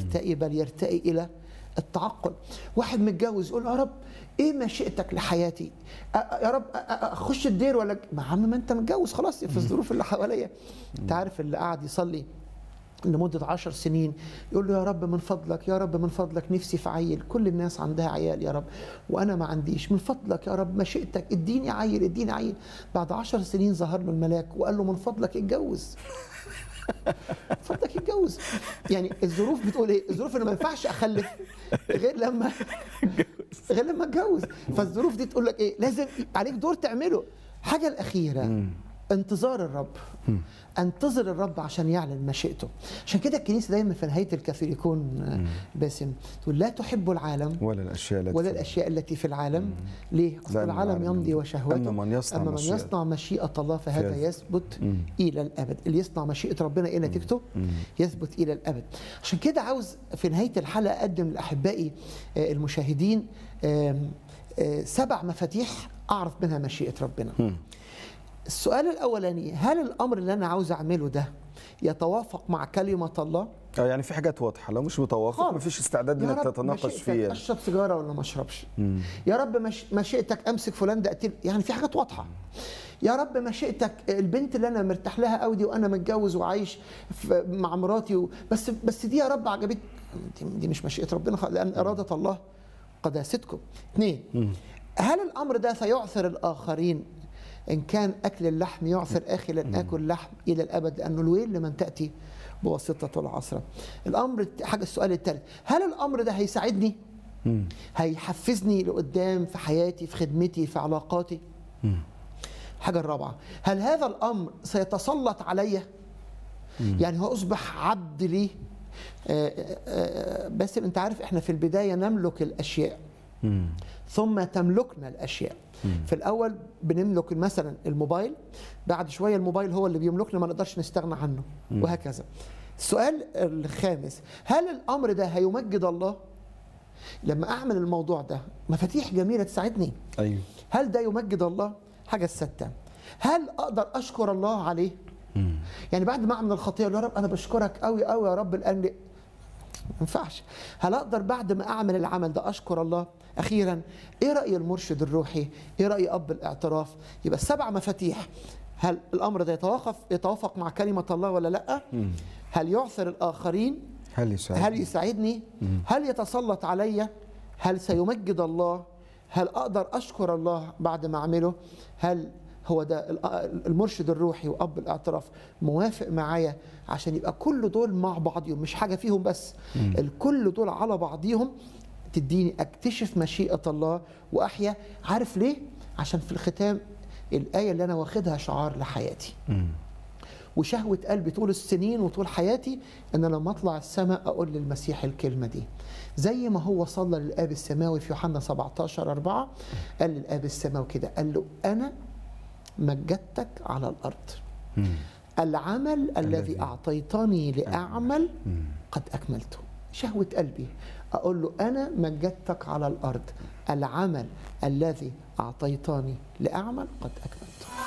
يرتقي بل يرتقي الى التعقل واحد متجوز يقول يا رب ايه مشيئتك لحياتي أ- أ- يا رب أ- أ- اخش الدير ولا ما عم ما انت متجوز خلاص في الظروف اللي حواليا انت عارف اللي قاعد يصلي لمدة عشر سنين يقول له يا رب من فضلك يا رب من فضلك نفسي في عيل كل الناس عندها عيال يا رب وأنا ما عنديش من فضلك يا رب مشيئتك اديني عيل اديني عيل بعد عشر سنين ظهر له الملاك وقال له من فضلك اتجوز من فضلك اتجوز يعني الظروف بتقول ايه الظروف ان ما ينفعش اخلف غير لما غير لما اتجوز فالظروف دي تقول لك ايه لازم عليك دور تعمله حاجه الاخيره انتظار الرب انتظر الرب عشان يعلن مشيئته عشان كده الكنيسه دايما في نهايه الكاثوليكون آه، باسم تقول لا تحب العالم ولا الاشياء التي ولا الاشياء التي في العالم ليه أصل لأن العالم العالم يمضي يمضي. وشهوته أما من يصنع اما من مشيئة- يصنع مشيئه الله فهذا فهذا- يثبت الى الابد اللي يصنع مشيئه ربنا ايه نتيجته يثبت الى الابد عشان كده عاوز في نهايه الحلقه اقدم لاحبائي آه، المشاهدين آم، آه، سبع مفاتيح اعرف منها مشيئه ربنا السؤال الاولاني هل الامر اللي انا عاوز اعمله ده يتوافق مع كلمه الله اه يعني في حاجات واضحه لو مش متوافق خالص. مفيش استعداد يا انك رب تتناقش مشيئتك فيه اشرب سيجاره ولا ما اشربش يا رب مش مشيئتك امسك فلان ده اقتل يعني في حاجات واضحه يا رب مشيئتك البنت اللي انا مرتاح لها قوي دي وانا متجوز وعايش في- مع مراتي و... بس بس دي يا رب عجبت دي, دي مش مشيئه ربنا خالص، لان اراده الله قداستكم اثنين هل الامر ده سيعثر الاخرين ان كان اكل اللحم يعثر اخي لن اكل لحم الى الابد لانه الويل لمن تاتي بواسطه العصره الامر الت- حاجه السؤال الثالث هل الامر ده هيساعدني هيحفزني لقدام في حياتي في خدمتي في علاقاتي الحاجه الرابعه هل هذا الامر سيتسلط عليا يعني هو اصبح عبد لي آه، آه، آه، بس انت عارف احنا في البدايه نملك الاشياء ثم تملكنا الاشياء في الاول بنملك مثلا الموبايل بعد شويه الموبايل هو اللي بيملكنا ما نقدرش نستغنى عنه وهكذا السؤال الخامس هل الامر ده هيمجد الله لما اعمل الموضوع ده مفاتيح جميله تساعدني ايوه هل ده يمجد الله حاجه السته هل اقدر اشكر الله عليه يعني بعد ما اعمل الخطيه أقول يا رب انا بشكرك قوي قوي يا رب الان ما ينفعش هل اقدر بعد ما اعمل العمل ده اشكر الله اخيرا ايه راي المرشد الروحي ايه راي اب الاعتراف يبقى السبع مفاتيح هل الامر ده يتوافق يتوافق مع كلمه الله ولا لا هل يعثر الاخرين هل يساعد هل يساعدني هل يتسلط علي هل سيمجد الله هل اقدر اشكر الله بعد ما اعمله هل هو ده الأ- المرشد الروحي واب الاعتراف موافق معايا عشان يبقى كل دول مع بعضهم مش حاجه فيهم بس الكل دول على بعضيهم تديني اكتشف مشيئه الله واحيا عارف ليه عشان في الختام الايه اللي انا واخدها شعار لحياتي وشهوة قلبي طول السنين وطول حياتي ان أنا لما اطلع السماء اقول للمسيح الكلمة دي زي ما هو صلى للاب السماوي في يوحنا 17 4 قال للاب السماوي كده قال له انا مجدتك على الارض العمل الذي اعطيتني لاعمل قد اكملته شهوة قلبي اقول له انا مجدتك على الارض العمل الذي اعطيتني لاعمل قد اكملته